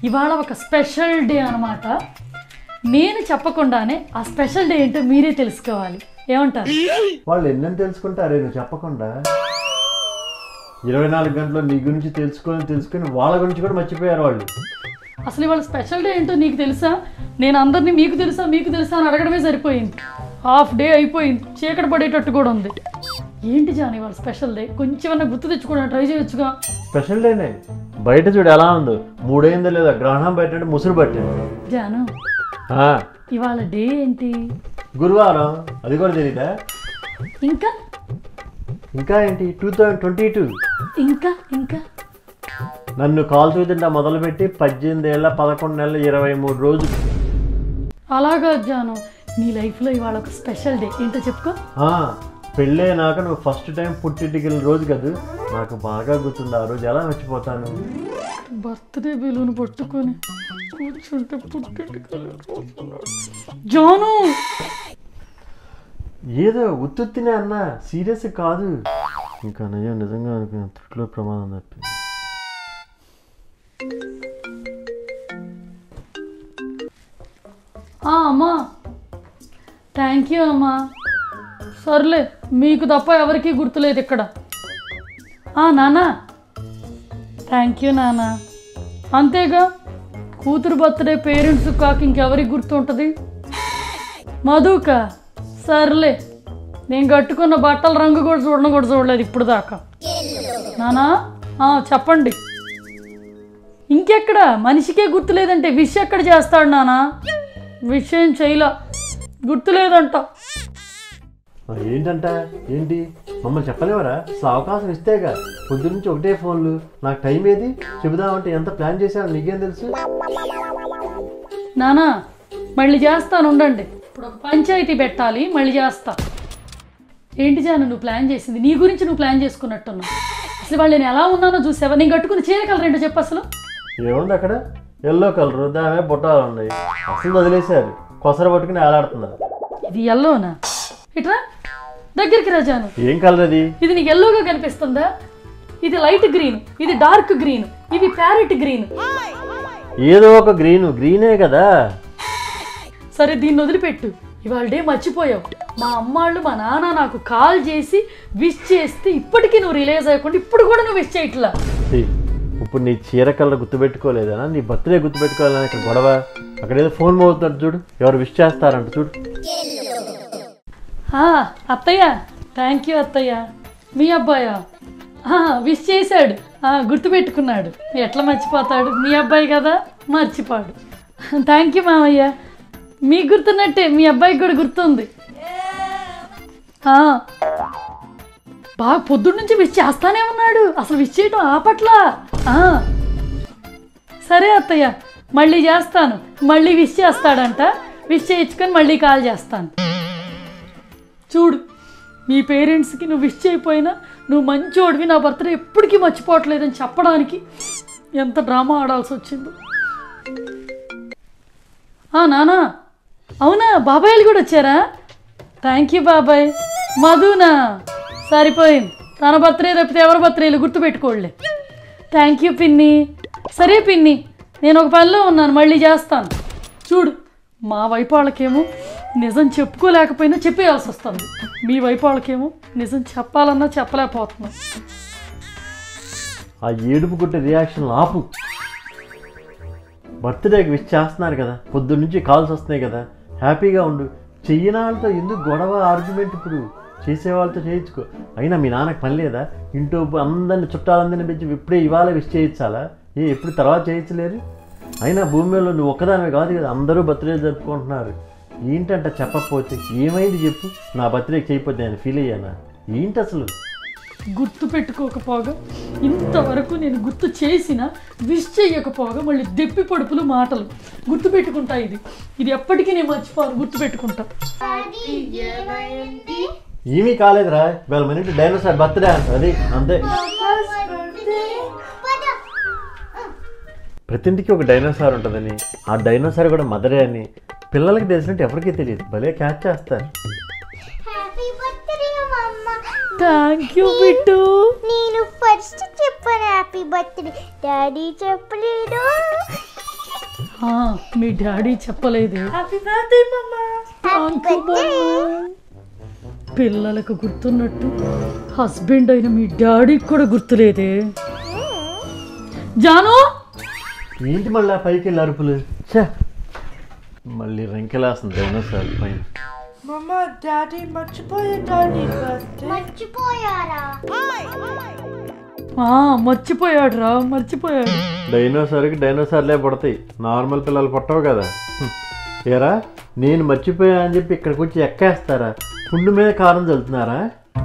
ఇవాళ ఒక special day అనమాట నేను చెప్పకుండానే ఆ స్పెషల్ డే ఏంటో మీరే తెలుసుకోవాలి ఏమంటారు వాళ్ళు ఎన్నని తెలుసుకుంటారే నువ్వు చెప్పకుండా ఇరవై నాలుగు గంటలు నీ గురించి తెలుసుకొని తెలుసుకొని వాళ్ళ గురించి కూడా మర్చిపోయారు వాళ్ళు అసలు ఇవాళ స్పెషల్ డే ఏంటో నీకు తెలుసా నేను అందరినీ మీకు తెలుసా మీకు తెలుసా అని అడగడమే సరిపోయింది హాఫ్ డే అయిపోయింది చీకటి పడేటట్టు కూడా ఉంది ఏంటి జాని ఇవాళ స్పెషల్ డే కొంచెమన్నా గుర్తు తెచ్చుకోవడానికి ట్రై చేయొచ్చుగా స్పెషల్ డేనే బయట చూడు ఎలా ఉందో మూడైందో లేదా గ్రహణం బయట ముసురు పట్టింది జాను ఆ, ఇవాళ డే ఏంటి గురువారం అది కూడా తెలీదా ఇంకా ఇంకా ఏంటి టూ థౌజండ్ ట్వంటీ టూ ఇంకా ఇంకా నన్ను కాల్ చూద్దా మొదలుపెట్టి పద్దెనిమిది ఏళ్ళ పదకొండు నెలల ఇరవై మూడు రోజులు అలాగా జాను నీ లైఫ్లో ఇవాళ ఒక స్పెషల్ డే ఏంటో చెప్పుకో ఆ, పెళ్ళైనాక నువ్వు ఫస్ట్ టైం పుట్టింటికి వెళ్ళిన రోజు కదా నాకు బాగా గుర్తుంది ఆ రోజు ఎలా మర్చిపోతాను బర్త్డే బెలూన్ పట్టుకొని కూర్చుంటే పుట్టింటికి జాను ఏదో ఉత్తుత్తినే అన్న సీరియస్ కాదు ఇంకా నయ్యో నిజంగా అనుకున్నా త్రుట్లో ప్రమాదం తప్పి ఆ, అమ్మా థ్యాంక్ యూ అమ్మా సర్లే మీకు తప్ప ఎవరికీ గుర్తులేదు ఇక్కడ ఆ, నానా థ్యాంక్ యూ నానా అంతేగా కూతురు బర్త్డే పేరెంట్స్ కాక ఇంకెవరికి గుర్తుంటుంది మధుక సర్లే నేను కట్టుకున్న బట్టల రంగు కూడా చూడడం కూడా చూడలేదు ఇప్పుడు దాకా నానా ఆ, చెప్పండి ఇంకెక్కడ మనిషికే గుర్తులేదంటే విష్ ఎక్కడ చేస్తాడు నానా విషయం చేయలా గుర్తులేదంట ఆ, ఏంటంట ఏంటి మమ్మల్ని చెప్పలేవరా అసలు అవకాశం ఇస్తేగా పొద్దు నుంచి ఒకటే ఫోన్లు నాకు టైం ఏది చెబుదామంటే ఎంత ప్లాన్ చేశావు నీకేం తెలుసు నానా మళ్ళీ చేస్తాను ఉండండి ఇప్పుడు ఒక పంచాయతీ పెట్టాలి మళ్ళీ చేస్తా ఏంటి జాను నువ్వు ప్లాన్ చేసింది నీ గురించి నువ్వు ప్లాన్ చేసుకున్నట్టున్నావు అసలు వాళ్ళు నేను ఎలా ఉన్నానో చూసావా నేను కట్టుకుని చీర కలర్ ఏంటో చెప్పు అసలు ఏముంది అక్కడ ఎల్లో కలర్ దాని బుట్టాలు ఉన్నాయి అసలు వదిలేశారు కొసర పట్టుకుని వేలాడుతున్నారు ఇది ఎల్లోనా ఇట్రా దగ్గరికి రా జాను ఏం కలర్ అది ఇది నీకు ఎల్లోగా కనిపిస్తుందా ఇది లైట్ గ్రీన్ ఇది డార్క్ గ్రీన్ ఇది ప్యారెట్ గ్రీన్ ఏదో ఒక గ్రీన్ గ్రీనే కదా సరే దీన్ని వదిలిపెట్టు ఇవాళ డే మర్చిపోయావు మా అమ్మాళ్ళు మా నాన్న నాకు కాల్ చేసి విష్ చేస్తే ఇప్పటికీ నువ్వు రిలైజ్ అయ్యకుండా ఇప్పుడు కూడా నువ్వు విష్ చేయట్లా ఏయ్, ఇప్పుడు నీ చీర కలర్ గుర్తుపెట్టుకోలేదా నీ బర్త్డే గుర్తుపెట్టుకోవాలని ఇక్కడ గొడవ అక్కడ ఏదో ఫోన్ మోగుతాడు చూడు ఎవరు విష్ చేస్తారంట చూడు ఆ, అత్తయ్య థ్యాంక్ యూ అత్తయ్య మీ అబ్బాయా ఆ, విష్ చేశాడు ఆ, గుర్తుపెట్టుకున్నాడు ఎట్లా మర్చిపోతాడు మీ అబ్బాయి కదా మర్చిపోడు థ్యాంక్ యూ మామయ్య మీకు గుర్తున్నట్టే మీ అబ్బాయికి కూడా గుర్తుంది ఆ, బాగా పొద్దున్న నుంచి విష్ చేస్తానే ఉన్నాడు అసలు విష్ చేయడం ఆపట్లా ఆ, సరే అత్తయ్య మళ్ళీ చేస్తాను మళ్ళీ విష్ చేస్తాడంట విష్ చేయించుకొని మళ్ళీ కాల్ చేస్తాను చూడు మీ పేరెంట్స్కి నువ్వు విష్ చేయకపోయినా నువ్వు మంచోడివి నా బర్త్డే ఎప్పటికీ మర్చిపోవట్లేదని చెప్పడానికి ఎంత డ్రామా ఆడాల్సి వచ్చిందో ఆ, నానా అవునా బాబాయ్లు కూడా వచ్చారా థ్యాంక్ యూ బాబాయ్ మధునా సరిపోయింది తన బర్త్డే తప్పితే ఎవరి బర్త్డేలు గుర్తుపెట్టుకోలే థ్యాంక్ యూ పిన్ని సరే పిన్ని నేను ఒక పనిలో ఉన్నాను మళ్ళీ చేస్తాను చూడు మా వైపు వాళ్ళకేమో నిజం చెప్పుకోలేకపోయినా చెప్పేయాల్సి వస్తుంది మీ వైపు వాళ్ళకేమో నిజం చెప్పాలన్నా చెప్పలేకపోతున్నాం ఆ ఏడుపు కొట్టే రియాక్షన్ ఆపు బర్త్డేకి విష్ చేస్తున్నారు కదా పొద్దు నుంచి కాల్స్ వస్తున్నాయి కదా హ్యాపీగా ఉండు చెయ్యని వాళ్ళతో ఎందుకు గొడవ ఆర్గ్యుమెంట్ ఇప్పుడు చేసే వాళ్ళతో చేయించుకో అయినా మీ నాన్నకి పని లేదా ఇంట్లో అందరిని చుట్టాలందరిని పెంచి ఇప్పుడే ఇవాళ విష్ చేయించాలా ఏ ఎప్పుడు తర్వాత చేయించలేరు అయినా భూమి మీద నువ్వు ఒక్కదానివే కాదు కదా అందరూ బర్త్డే జరుపుకుంటున్నారు ఏంటంట చెప్పకపోతే ఏమైంది చెప్పు నా బర్త్డేకి చేయకపోతే నేను ఫీల్ అయ్యానా ఏంటి అసలు గుర్తు పెట్టుకోకపోగా ఇంతవరకు నేను గుర్తు చేసిన విష్ చేయకపోగా మళ్ళీ దెప్పి పొడుపులు మాటలు గుర్తు పెట్టుకుంటా ఇది ఇది ఎప్పటికీ నేను మర్చిపోను గుర్తు పెట్టుకుంటా ఏమీ కాలేదురా ఇవాళ మన ఇంటి డైనోసార్ బర్త్డే అంట అది అంతే ప్రతి ఇంటికి ఒక డైనోసార్ ఉంటుందని ఆ డైనోసార్ కూడా మదరే అని పిల్లలకి తెలిసినట్టు ఎవరికీ తెలియదు భలే క్యాచ్ చేస్తారు happy birthday mama thank you Bittu నేను ఫస్ట్ చెప్పాను హ్యాపీ బర్త్డే డాడీ చెప్పలేదు ఆ, మీ డాడీ చెప్పలేదు happy birthday mama Thank you, Mama. పిల్లలకు గుర్తున్నట్టు హస్బెండ్ అయిన మీ డాడీకి కూడా గుర్తులేదే జాను ఏంటి మళ్ళీ పైకి వెళ్ళి అరుపులు ఛే మళ్ళీ రెంకెలేస్తుంది డైనోసార్ పైన మమ్మా డాడీ మర్చిపోయే డాడీ బర్త్డే మర్చిపోయారా ఆ, మర్చిపోయాడు రా మర్చిపోయాడు డైనోసార్కి డైనోసార్లే పుడతాయి నార్మల్ పిల్లలు పుట్టవు కదా హ్మ్. ఏరా నేను మర్చిపోయా అని చెప్పి ఇక్కడికి వచ్చి ఎక్కేస్తారా పుండు మీద కారం చల్లుతున్నారా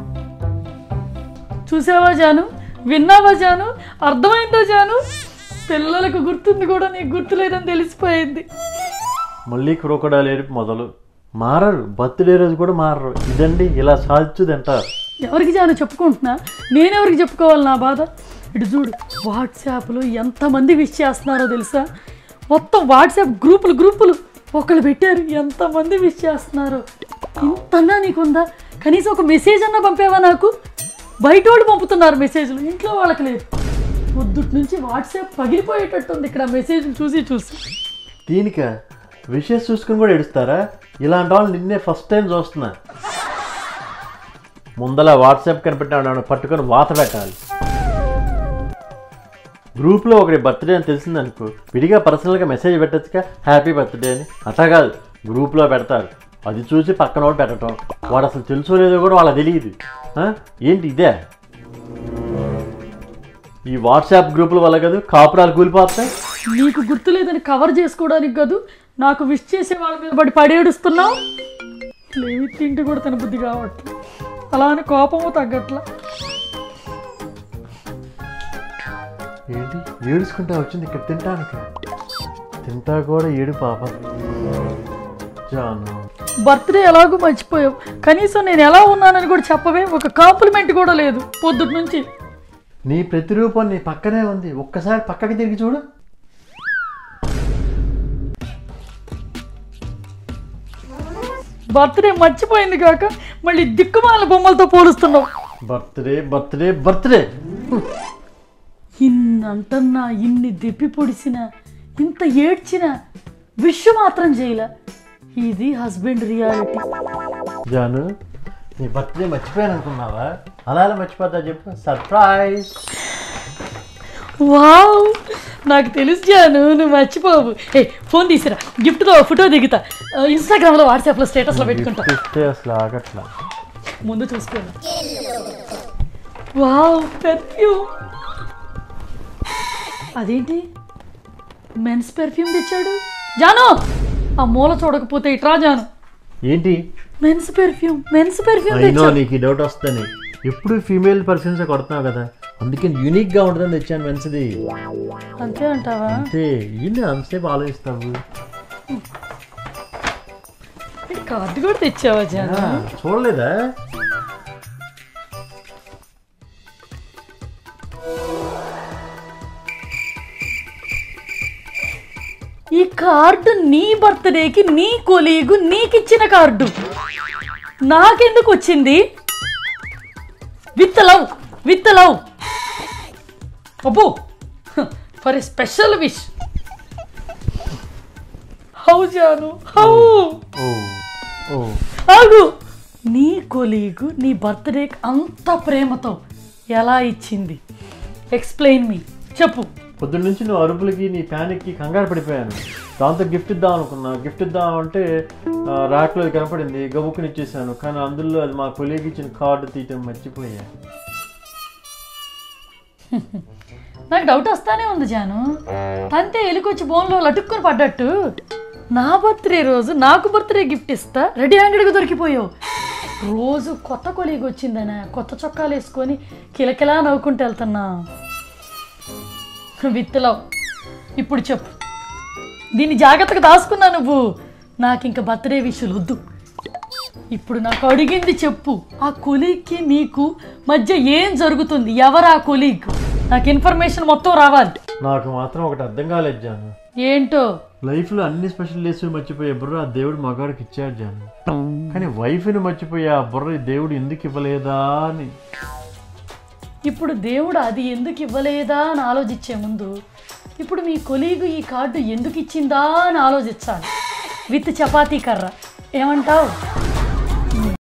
చూసావా జాను విన్నావా జాను అర్థమైందా జాను పిల్లలకు గుర్తుంది కూడా నీకు గుర్తులేదని తెలిసిపోయింది మళ్ళీ క్రోకడాలు ఏడుపు మొదలు మారరు బర్త్డే రోజు కూడా మారరు ఇదండి ఇలా సాధించు తింటారు ఎవరికి జాను చెప్పుకుంటున్నా నేనెవరికి చెప్పుకోవాలి నా బాధ ఇటు చూడు వాట్సాప్లో ఎంతమంది విష్ చేస్తున్నారో తెలుసా మొత్తం వాట్సాప్ గ్రూపులు గ్రూపులు ఒకళ్ళు పెట్టారు ఎంతమంది విష్ చేస్తున్నారో ఇంతన్నా నీకుందా కనీసం ఒక మెసేజ్ అన్నా పంపేవా నాకు బయట వాళ్ళు పంపుతున్నారు మెసేజ్లు ఇంట్లో వాళ్ళకి లేదు పొద్దుటి నుంచి వాట్సాప్ పగిలిపోయేటట్టుంది ఇక్కడ మెసేజ్లు చూసి చూసి దీనిక విషయం చూసుకుని కూడా ఏడుస్తారా ఇలాంటి వాళ్ళు నిన్నే ఫస్ట్ టైం చూస్తున్నా ముందల వాట్సాప్ కనిపెట్టిన పట్టుకొని వాత పెట్టాలి గ్రూప్లో ఒకటి బర్త్డే అని తెలిసిందనుకో విడిగా పర్సనల్గా మెసేజ్ పెట్టచ్చుగా హ్యాపీ బర్త్డే అని అట్లా కాదు గ్రూప్లో పెడతారు అది చూసి పక్కన వాడు పెట్టడం వాడు అసలు తెలుసో లేదో కూడా వాళ్ళకి తెలియదు ఆ? ఏంటి ఇదే ఈ వాట్సాప్ గ్రూపుల వల్ల కదా కాపురాలు కూలిపోతాయి నీకు గుర్తులేదని కవర్ చేసుకోవడానికి కాదు నాకు విష్ చేసే వాళ్ళ మీద పడి పడేడుస్తున్నావు లేవి తిండి కూడా తన బుద్ధి కావట్లేదు అలా అని కోపము తగ్గట్లా ఏంటి ఏడుచుకుంటా వచ్చింది ఇక్కడ తింటానికి తింటా కూడా ఏడు పాప జాను బర్త్డే ఎలాగో మర్చిపోయావు కనీసం నేను ఎలా ఉన్నానని కూడా చెప్పవే ఒక కాంప్లిమెంట్ కూడా లేదు పొద్దుటి నుంచి నీ ప్రతిరూపం నీ పక్కనే ఉంది ఒక్కసారి పక్కకి తిరిగి చూడు బర్త్డే మర్చిపోయింది కాక మళ్ళీ దిక్కుమాల బొమ్మలతో పోలుస్తున్నావు బర్త్డే బర్త్డే బర్త్డే ఇన్నంటన్నా ఇన్ని దెప్పి పొడిచిన ఇంత ఏడ్చిన విష్ మాత్రం చేయలే ఇది హస్బెండ్ రియాలిటీ జాను నీ బర్త్డే మర్చిపోయాను అనుకున్నావా అలా ఎలా మర్చిపోతా చెప్పు సర్ప్రైజ్ వావ్ నాకు తెలుసు జాను నువ్వు మర్చిపోవు ఏ ఫోన్ తీసిరా గిఫ్ట్తో ఫోటో దిగుతా ఇన్స్టాగ్రామ్లో వాట్సాప్లో స్టేటస్లో పెట్టుకుంటా ఇస్తే అసలు ఆగట్లా ముందు చూసుకోండి వావ్ పెర్ఫ్యూమ్ అదేంటి మెన్స్ పెర్ఫ్యూమ్ తెచ్చాడు జాను ఆ మూల చూడకపోతే ఇట్రా జాను ఏంటి మెన్స్ పెర్ఫ్యూమ్ మెన్స్ పెర్ఫ్యూమ్ అయినో తెచ్చాడు నీకు ఈ డౌట్ వస్తానే ఎప్పుడు ఫీమేల్ పర్ఫ్యూమ్స్ కొడుతున్నావు కదా అందుకే యూనిక్గా ఉంటుందని తెచ్చాను మంచిది అంతే అంటావా అంతే ఏంటి అంతసేపు ఆలోచిస్తావు ఈ కార్డు కూడా తెచ్చావా జాను ఆ, చూడలేదా ఈ కార్డు నీ బర్త్డేకి నీ కొలీగు నీకిచ్చిన కార్డు నాకెందుకు వచ్చింది విత్ లవ్ విత్ లవ్ అబ్బో for a special wish how Janu how ఓ ఓ ఆగు నీ కొలీగు నీ బర్త్డేకి అంత ప్రేమతో ఎలా ఇచ్చింది ఎక్స్ప్లెయిన్ మీ చెప్పు పొద్దున్న నుంచి నువ్వు అరుపులకి నీ ప్యానిక్కి కంగారు పడిపోయాను దాంతో గిఫ్ట్ ఇద్దాం అనుకున్నా గిఫ్ట్ ఇద్దాం అంటే ఆ, ర్యాక్లో అది కనపడింది గబుక్కుని ఇచ్చేసాను కానీ అందులో అది మా కొలీగ్ ఇచ్చిన కార్డు తీయటం మర్చిపోయా నాకు డౌట్ వస్తానే ఉంది జాను తంతే ఎలుకొచ్చి బోన్లో లటుక్కుని పడ్డట్టు నా బర్త్డే రోజు నాకు బర్త్డే గిఫ్ట్ ఇస్తా రెడీ హ్యాండెడ్గా దొరికిపోయావు రోజు కొత్త కొలీగ్ వచ్చిందనే కొత్త చొక్కాలు వేసుకొని కిలకిలా నవ్వుకుంటూ వెళ్తున్నా విత్తులవ్ ఇప్పుడు చెప్పు దీన్ని జాగ్రత్తగా దాచుకున్నా నువ్వు నాకు ఇంకా బర్త్డే విషయాలు వద్దు ఇప్పుడు నాకు అడిగింది చెప్పు ఆ కొలీగ్కి నీకు మధ్య ఏం జరుగుతుంది ఎవరు ఆ కొలీగ్ నాకు ఇన్ఫర్మేషన్ మొత్తం రావాలి నాకు మాత్రం ఒకటి అర్థం కాలేదు జాను ఏంటో లైఫ్లో అన్ని స్పెషల్ డేస్ మర్చిపోయే బుర్ర ఆ దేవుడు మగాడికి ఇచ్చాడు జాను కానీ వైఫ్ని మర్చిపోయే ఆ బుర్ర ఈ దేవుడు ఎందుకు ఇవ్వలేదా అని ఇప్పుడు దేవుడు అది ఎందుకు ఇవ్వలేదా అని ఆలోచించే ముందు ఇప్పుడు మీ కొలీగు ఈ కార్డు ఎందుకు ఇచ్చిందా అని ఆలోచించాలి విత్ చపాతీ కర్ర ఏమంటావు